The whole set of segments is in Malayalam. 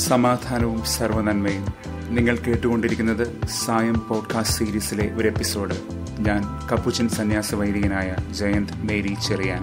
സമാധാനവും സർവനന്മയും നിങ്ങൾ കേട്ടുകൊണ്ടിരിക്കുന്നത് സായം പോഡ്കാസ്റ്റ് സീരീസിലെ ഒരു എപ്പിസോഡ് ഞാൻ കപ്പുച്ചൻ സന്യാസ വൈദികനായ ജയന്ത് മേരി ചെറിയാൻ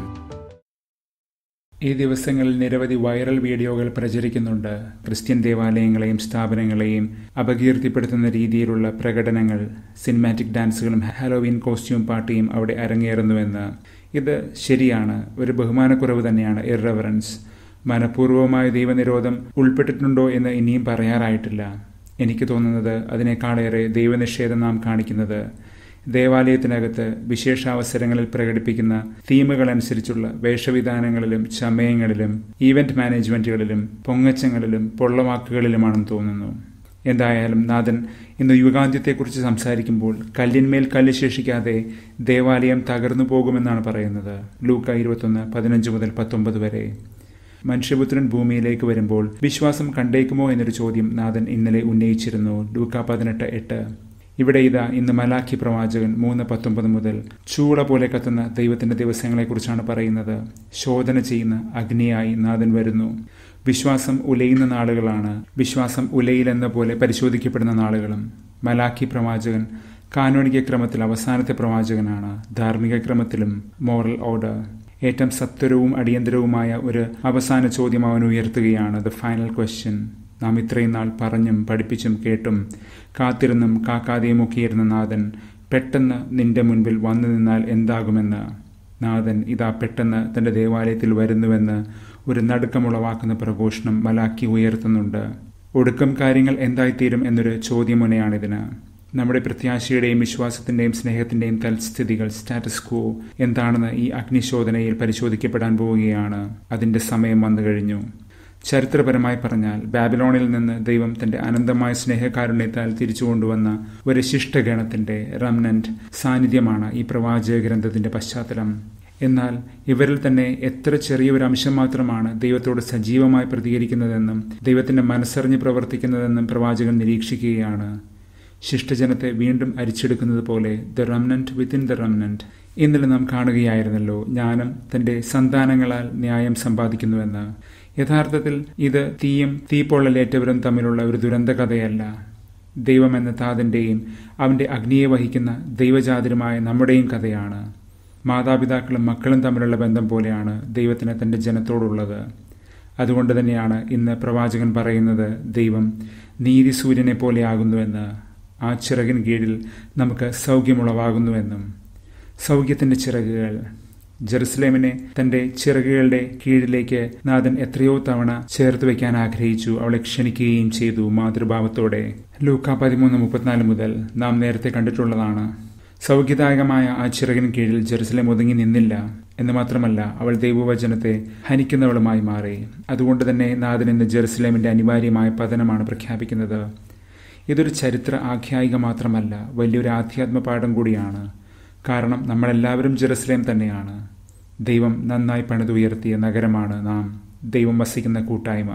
ഈ ദിവസങ്ങളിൽ നിരവധി വൈറൽ വീഡിയോകൾ പ്രചരിക്കുന്നുണ്ട് ക്രിസ്ത്യൻ ദേവാലയങ്ങളെയും സ്ഥാപനങ്ങളെയും അപകീർത്തിപ്പെടുത്തുന്ന രീതിയിലുള്ള പ്രകടനങ്ങൾ സിനിമാറ്റിക് ഡാൻസുകളും ഹാലോവീൻ കോസ്റ്റ്യൂം പാർട്ടിയും അവിടെ അരങ്ങേറുന്നുവെന്ന് ഇത് ശരിയാണ് ഒരു ബഹുമാനക്കുറവ് തന്നെയാണ് ഇറവറൻസ് മനഃപൂർവമായ ദൈവനിരോധം ഉൾപ്പെട്ടിട്ടുണ്ടോ എന്ന് ഇനിയും പറയാറായിട്ടില്ല എനിക്ക് തോന്നുന്നത് അതിനേക്കാളേറെ ദൈവനിഷേധം നാം കാണിക്കുന്നത് ദേവാലയത്തിനകത്ത് വിശേഷാവസരങ്ങളിൽ പ്രകടിപ്പിക്കുന്ന തീമുകൾ അനുസരിച്ചുള്ള വേഷവിധാനങ്ങളിലും ചമയങ്ങളിലും ഈവന്റ് മാനേജ്മെന്റുകളിലും പൊങ്ങച്ചങ്ങളിലും പൊള്ളവാക്കുകളിലുമാണെന്ന് തോന്നുന്നു എന്തായാലും നാഥൻ ഇന്ന് യുഗാന്ത്യത്തെക്കുറിച്ച് സംസാരിക്കുമ്പോൾ കല്ലിന്മേൽ കല്ല് ശേഷിക്കാതെ ദേവാലയം തകർന്നു പോകുമെന്നാണ് പറയുന്നത് ലൂക്ക ഇരുപത്തൊന്ന് പതിനഞ്ച് മുതൽ പത്തൊമ്പത് വരെ മനുഷ്യപുത്രൻ ഭൂമിയിലേക്ക് വരുമ്പോൾ വിശ്വാസം കണ്ടേക്കുമോ എന്നൊരു ചോദ്യം നാഥൻ ഇന്നലെ ഉന്നയിച്ചിരുന്നു ലൂക്ക പതിനെട്ട് എട്ട് ഇവിടെ ഇതാ ഇന്ന് മലാഖി പ്രവാചകൻ മൂന്ന് പത്തൊമ്പത് മുതൽ ചൂള പോലെ കത്തുന്ന ദൈവത്തിന്റെ ദിവസങ്ങളെക്കുറിച്ചാണ് പറയുന്നത് ശോധന ചെയ്യുന്ന അഗ്നിയായി നാഥൻ വരുന്നു വിശ്വാസം ഉലയുന്ന നാളുകളാണ് വിശ്വാസം ഉലയിലെന്ന പോലെ പരിശോധിക്കപ്പെടുന്ന നാളുകളും മലാഖി പ്രവാചകൻ കാനോണിക ക്രമത്തിൽ അവസാനത്തെ പ്രവാചകനാണ് ധാർമ്മിക ക്രമത്തിലും മോറൽ ഓർഡർ ഏറ്റവും സത്വരവും അടിയന്തരവുമായ ഒരു അവസാന ചോദ്യം അവൻ ഉയർത്തുകയാണ് ദ ഫൈനൽ ക്വസ്റ്റ്യൻ നാം ഇത്രയും നാൾ പറഞ്ഞും പഠിപ്പിച്ചും കേട്ടും കാത്തിരുന്നും കാക്കാതെയും ഒക്കെയിരുന്ന നാഥൻ പെട്ടെന്ന് നിന്റെ മുൻപിൽ വന്നു നിന്നാൽ എന്താകുമെന്ന് നാഥൻ ഇതാ പെട്ടെന്ന് തന്റെ ദേവാലയത്തിൽ വരുന്നുവെന്ന് ഒരു നടുക്കമുളവാക്കുന്ന പ്രഘോഷണം മലാക്കി ഉയർത്തുന്നുണ്ട് ഒടുക്കം കാര്യങ്ങൾ എന്തായിത്തീരും എന്നൊരു ചോദ്യമുനയാണിതിന് നമ്മുടെ പ്രത്യാശയുടെയും വിശ്വാസത്തിന്റെയും സ്നേഹത്തിന്റെയും തൽസ്ഥിതികൾ സ്റ്റാറ്റസ് കോ എന്താണെന്ന് ഈ അഗ്നിശോധനയിൽ പരിശോധിക്കപ്പെടാൻ പോവുകയാണ് അതിന്റെ സമയം വന്നു കഴിഞ്ഞു ചരിത്രപരമായി പറഞ്ഞാൽ ബാബിലോണിൽ നിന്ന് ദൈവം തന്റെ അനന്തമായ സ്നേഹകാരുണ്യത്താൽ തിരിച്ചു കൊണ്ടുവന്ന ഒരു ശിഷ്ടഗണത്തിന്റെ റംനന്റ് സാന്നിധ്യമാണ് ഈ പ്രവാചക ഗ്രന്ഥത്തിന്റെ പശ്ചാത്തലം എന്നാൽ ഇവരിൽ തന്നെ എത്ര ചെറിയ ഒരു അംശം മാത്രമാണ് ദൈവത്തോട് സജീവമായി പ്രതികരിക്കുന്നതെന്നും ദൈവത്തിന്റെ മനസ്സറിഞ്ഞ് പ്രവർത്തിക്കുന്നതെന്നും പ്രവാചകൻ നിരീക്ഷിക്കുകയാണ് ശിഷ്ടജനത്തെ വീണ്ടും അരിച്ചെടുക്കുന്നത് പോലെ the remnant within the remnant ഇന്നലെ നാം കാണുകയായിരുന്നല്ലോ ജ്ഞാനം തന്റെ സന്താനങ്ങളാൽ ന്യായം സമ്പാദിക്കുന്നുവെന്ന് യഥാർത്ഥത്തിൽ ഇത് തീയും തീപ്പൊള്ളലേറ്റവരും തമ്മിലുള്ള ഒരു ദുരന്ത കഥയല്ല ദൈവമെന്ന താതന്റെയും അവന്റെ അഗ്നിയെ വഹിക്കുന്ന ദൈവജാതിരുമായ നമ്മുടെയും കഥയാണ് മാതാപിതാക്കളും മക്കളും തമ്മിലുള്ള ബന്ധം പോലെയാണ് ദൈവത്തിന് തന്റെ ജനത്തോടുള്ളത് അതുകൊണ്ട് തന്നെയാണ് ഇന്ന് പ്രവാചകൻ പറയുന്നത് ദൈവം നീതി സൂര്യനെ പോലെയാകുന്നുവെന്ന് ആ ചിറകിന് കീഴിൽ നമുക്ക് സൗഖ്യമുളവാകുന്നുവെന്നും സൗഖ്യത്തിന്റെ ചിറകുകൾ ജെറുസലേമിനെ തന്റെ ചിറകുകളുടെ കീഴിലേക്ക് നാഥൻ എത്രയോ തവണ ചേർത്ത് വെക്കാൻ ആഗ്രഹിച്ചു അവളെ ക്ഷണിക്കുകയും ചെയ്തു മാതൃഭാവത്തോടെ ലൂക്ക പതിമൂന്ന് മുപ്പത്തിനാല് മുതൽ നാം നേരത്തെ കണ്ടിട്ടുള്ളതാണ് സൗഖ്യദായകമായ ആ ചിറകിന് കീഴിൽ ജെറുസലേം ഒതുങ്ങി നിന്നില്ല എന്ന് മാത്രമല്ല അവൾ ദൈവവചനത്തെ ഹനിക്കുന്നവളുമായി മാറി അതുകൊണ്ട് തന്നെ നാഥൻ ഇന്ന് ജെറുസലേമിന്റെ അനിവാര്യമായ പതനമാണ് പ്രഖ്യാപിക്കുന്നത് ഇതൊരു ചരിത്ര ആഖ്യായിക മാത്രമല്ല വലിയൊരു ആധ്യാത്മ പാഠം കൂടിയാണ് കാരണം നമ്മളെല്ലാവരും ജെറുസലേം തന്നെയാണ് ദൈവം നന്നായി പണിതുയർത്തിയ നഗരമാണ് നാം ദൈവം വസിക്കുന്ന കൂട്ടായ്മ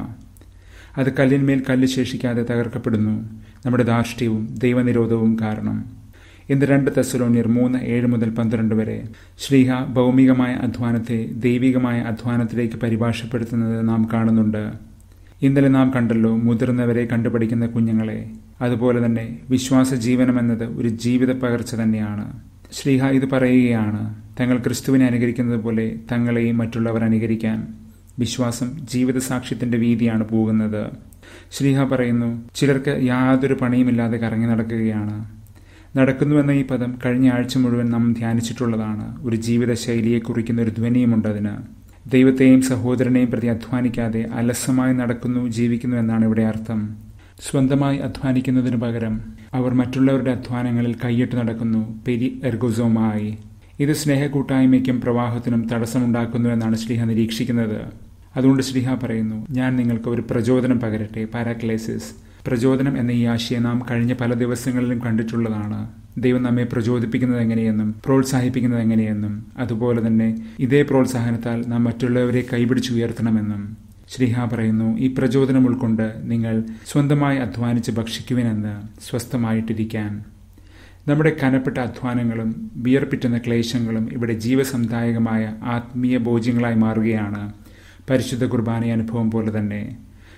അത് കല്ലിന്മേൽ കല്ല് ശേഷിക്കാതെ തകർക്കപ്പെടുന്നു നമ്മുടെ ധാർഷ്ട്യവും ദൈവനിരോധവും കാരണം ഇന്ന് രണ്ട് തെസലോണിയർ മൂന്ന് ഏഴ് മുതൽ പന്ത്രണ്ട് വരെ ശ്രീഹ ഭൗമികമായ അധ്വാനത്തെ ദൈവികമായ അധ്വാനത്തിലേക്ക് പരിഭാഷപ്പെടുത്തുന്നത് നാം കാണുന്നുണ്ട് ഇന്നലെ നാം കണ്ടല്ലോ മുതിർന്നവരെ കണ്ടുപഠിക്കുന്ന കുഞ്ഞുങ്ങളെ അതുപോലെ തന്നെ വിശ്വാസ ജീവനം എന്നത് ഒരു ജീവിത പകർച്ച തന്നെയാണ് ശ്രീഹ ഇത് പറയുകയാണ് തങ്ങൾ ക്രിസ്തുവിനെ അനുകരിക്കുന്നത് പോലെ തങ്ങളെയും മറ്റുള്ളവർ അനുകരിക്കാൻ വിശ്വാസം ജീവിത സാക്ഷ്യത്തിന്റെ വീതിയാണ് പോകുന്നത് ശ്രീഹ പറയുന്നു ചിലർക്ക് യാതൊരു പണിയുമില്ലാതെ കറങ്ങി നടക്കുകയാണ് നടക്കുന്നുവെന്ന ഈ പദം കഴിഞ്ഞ ആഴ്ച മുഴുവൻ നാം ധ്യാനിച്ചിട്ടുള്ളതാണ് ഒരു ജീവിതശൈലിയെ കുറിക്കുന്ന ഒരു ധ്വനിയുമുണ്ട് അതിന് ദൈവത്തെയും സഹോദരനെയും പ്രതി അധ്വാനിക്കാതെ അലസമായി നടക്കുന്നു ജീവിക്കുന്നു എന്നാണ് ഇവിടെ അർത്ഥം സ്വന്തമായി അധ്വാനിക്കുന്നതിനു പകരം അവർ മറ്റുള്ളവരുടെ അധ്വാനങ്ങളിൽ കൈയിട്ട് നടക്കുന്നു പെരി എർഗോസോമായി ഇത് സ്നേഹകൂട്ടായ്മയ്ക്കും പ്രവാഹത്തിനും തടസ്സമുണ്ടാക്കുന്നു എന്നാണ് ശ്രീഹ നിരീക്ഷിക്കുന്നത് അതുകൊണ്ട് ശ്രീഹ പറയുന്നു ഞാൻ നിങ്ങൾക്ക് ഒരു പ്രചോദനം പകരട്ടെ പാരാക്ലേസിസ് പ്രചോദനം എന്ന ഈ ആശയം നാം കഴിഞ്ഞ പല ദിവസങ്ങളിലും കണ്ടിട്ടുള്ളതാണ് ദൈവം നമ്മെ പ്രചോദിപ്പിക്കുന്നത് എങ്ങനെയെന്നും പ്രോത്സാഹിപ്പിക്കുന്നത് എങ്ങനെയെന്നും അതുപോലെ തന്നെ ഇതേ പ്രോത്സാഹനത്താൽ നാം മറ്റുള്ളവരെ കൈപിടിച്ചുയർത്തണമെന്നും ശ്രീഹ പറയുന്നു ഈ പ്രചോദനം ഉൾക്കൊണ്ട് നിങ്ങൾ സ്വന്തമായി അധ്വാനിച്ച് ഭക്ഷിക്കുവിനെന്ന് സ്വസ്ഥമായിട്ടിരിക്കാൻ നമ്മുടെ കനപ്പെട്ട അധ്വാനങ്ങളും വിയർപ്പിറ്റുന്ന ക്ലേശങ്ങളും ഇവിടെ ജീവസന്ധായകമായ ആത്മീയ ബോധ്യങ്ങളായി മാറുകയാണ് പരിശുദ്ധ കുർബാന അനുഭവം പോലെ തന്നെ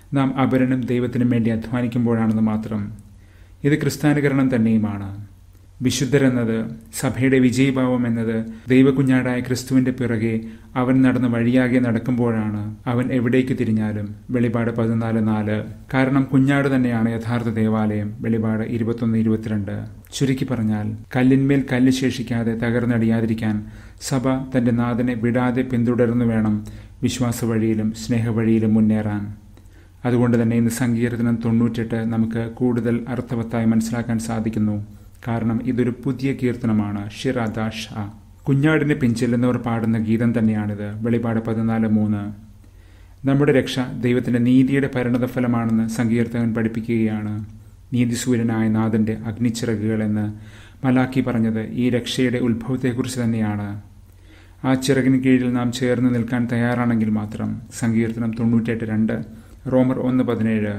നാം അപരനും ദൈവത്തിനും വേണ്ടി അധ്വാനിക്കുമ്പോഴാണെന്ന് മാത്രം ഇത് ക്രിസ്ത്യാനികരണം തന്നെയുമാണ് വിശുദ്ധരെന്നത് സഭയുടെ വിജയഭാവം എന്നത് ദൈവകുഞ്ഞാടായ ക്രിസ്തുവിന്റെ പിറകെ അവൻ നടന്ന വഴിയാകെ നടക്കുമ്പോഴാണ് അവൻ എവിടേക്ക് തിരിഞ്ഞാലും വെളിപാട് പതിനാല് നാല് കാരണം കുഞ്ഞാട് തന്നെയാണ് യഥാർത്ഥ ദേവാലയം വെളിപാട് ഇരുപത്തൊന്ന് ഇരുപത്തിരണ്ട് ചുരുക്കി പറഞ്ഞാൽ കല്ലിന്മേൽ കല്ല് ശേഷിക്കാതെ തകർന്നടിയാതിരിക്കാൻ സഭ തന്റെ നാഥനെ വിടാതെ പിന്തുടർന്നു വേണം വിശ്വാസ വഴിയിലും സ്നേഹവഴിയിലും മുന്നേറാൻ അതുകൊണ്ട് തന്നെ ഇന്ന് സങ്കീർത്തനം തൊണ്ണൂറ്റെട്ട് നമുക്ക് കൂടുതൽ അർത്ഥവത്തായി മനസ്സിലാക്കാൻ സാധിക്കുന്നു കാരണം ഇതൊരു പുതിയ കീർത്തനമാണ് ഷിറാദ ഷാ കുഞ്ഞാടിനെ പിഞ്ചെല്ലുന്നവർ പാടുന്ന ഗീതം തന്നെയാണിത് വെളിപാട് പതിനാല് മൂന്ന് നമ്മുടെ രക്ഷ ദൈവത്തിന്റെ നീതിയുടെ പരിണതഫലമാണെന്ന് സങ്കീർത്തകൻ പഠിപ്പിക്കുകയാണ് നീതിസൂര്യനായ നാഥന്റെ അഗ്നിച്ചിറകുകൾ എന്ന് മലാക്കി പറഞ്ഞത് ഈ രക്ഷയുടെ ഉത്ഭവത്തെക്കുറിച്ച് തന്നെയാണ് ആ ചിറകിന് കീഴിൽ നാം ചേർന്ന് നിൽക്കാൻ തയ്യാറാണെങ്കിൽ മാത്രം സങ്കീർത്തനം തൊണ്ണൂറ്റെട്ട് രണ്ട് റോമർ ഒന്ന് പതിനേഴ്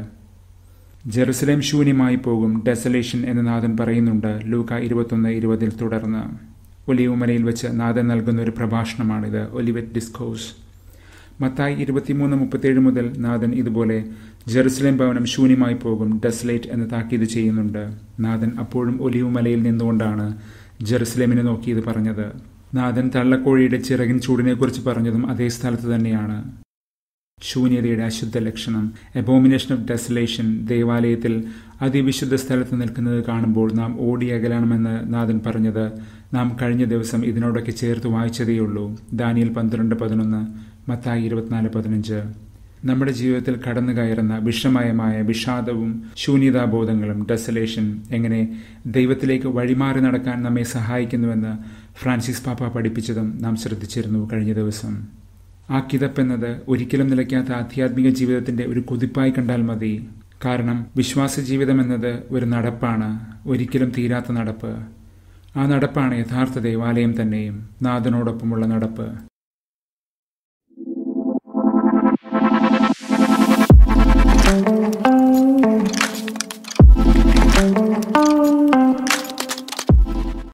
ജെറുസലേം ശൂന്യമായി പോകും ഡെസലേഷൻ എന്ന് നാഥൻ പറയുന്നുണ്ട് ലൂക്ക ഇരുപത്തൊന്ന് ഇരുപതിൽ തുടർന്ന് ഒലിവുമലയിൽ വെച്ച് നാഥൻ നൽകുന്ന ഒരു പ്രഭാഷണമാണിത് ഒലിവറ്റ് ഡിസ്കോസ് മത്തായി ഇരുപത്തിമൂന്ന് മുപ്പത്തേഴ് മുതൽ നാഥൻ ഇതുപോലെ ജെറുസലേം ഭവനം ശൂന്യമായി പോകും ഡെസലേറ്റ് എന്ന് താക്കീത് ചെയ്യുന്നുണ്ട് നാഥൻ അപ്പോഴും ഒലിവുമലയിൽ നിന്നുകൊണ്ടാണ് ജെറുസലേമിനെ നോക്കി ഇത് പറഞ്ഞത് നാഥൻ തള്ളക്കോഴിയുടെ ചിറകിൻ ചൂടിനെക്കുറിച്ച് പറഞ്ഞതും അതേ സ്ഥലത്ത് തന്നെയാണ് ശൂന്യതയുടെ അശുദ്ധ ലക്ഷണം എബോമിനേഷൻ ഓഫ് ഡെസലേഷൻ ദേവാലയത്തിൽ അതിവിശുദ്ധ സ്ഥലത്ത് നിൽക്കുന്നത് കാണുമ്പോൾ നാം ഓടിയകലണമെന്ന് നാഥൻ പറഞ്ഞത് നാം കഴിഞ്ഞ ദിവസം ഇതിനോടൊക്കെ ചേർത്ത് വായിച്ചതേയുള്ളൂ ദാനിയൽ പന്ത്രണ്ട് പതിനൊന്ന് മത്തായി ഇരുപത്തിനാല് പതിനഞ്ച് നമ്മുടെ ജീവിതത്തിൽ കടന്നു കയറുന്ന വിഷമയമായ വിഷാദവും ശൂന്യതാബോധങ്ങളും ഡെസലേഷൻ എങ്ങനെ ദൈവത്തിലേക്ക് വഴിമാറി നടക്കാൻ നമ്മെ സഹായിക്കുന്നുവെന്ന് ഫ്രാൻസിസ് പാപ്പ പഠിപ്പിച്ചതും നാം ശ്രദ്ധിച്ചിരുന്നു കഴിഞ്ഞ ദിവസം ആ കിതപ്പെന്നത് ഒരിക്കലും നിലയ്ക്കാത്ത ആധ്യാത്മിക ജീവിതത്തിന്റെ ഒരു കുതിപ്പായി കണ്ടാൽ മതി കാരണം വിശ്വാസ ജീവിതം എന്നത് ഒരു നടപ്പാണ് ഒരിക്കലും തീരാത്ത നടപ്പ് ആ നടപ്പാണ് യഥാർത്ഥ ദേവാലയം തന്നെയും നാഥനോടൊപ്പമുള്ള നടപ്പ്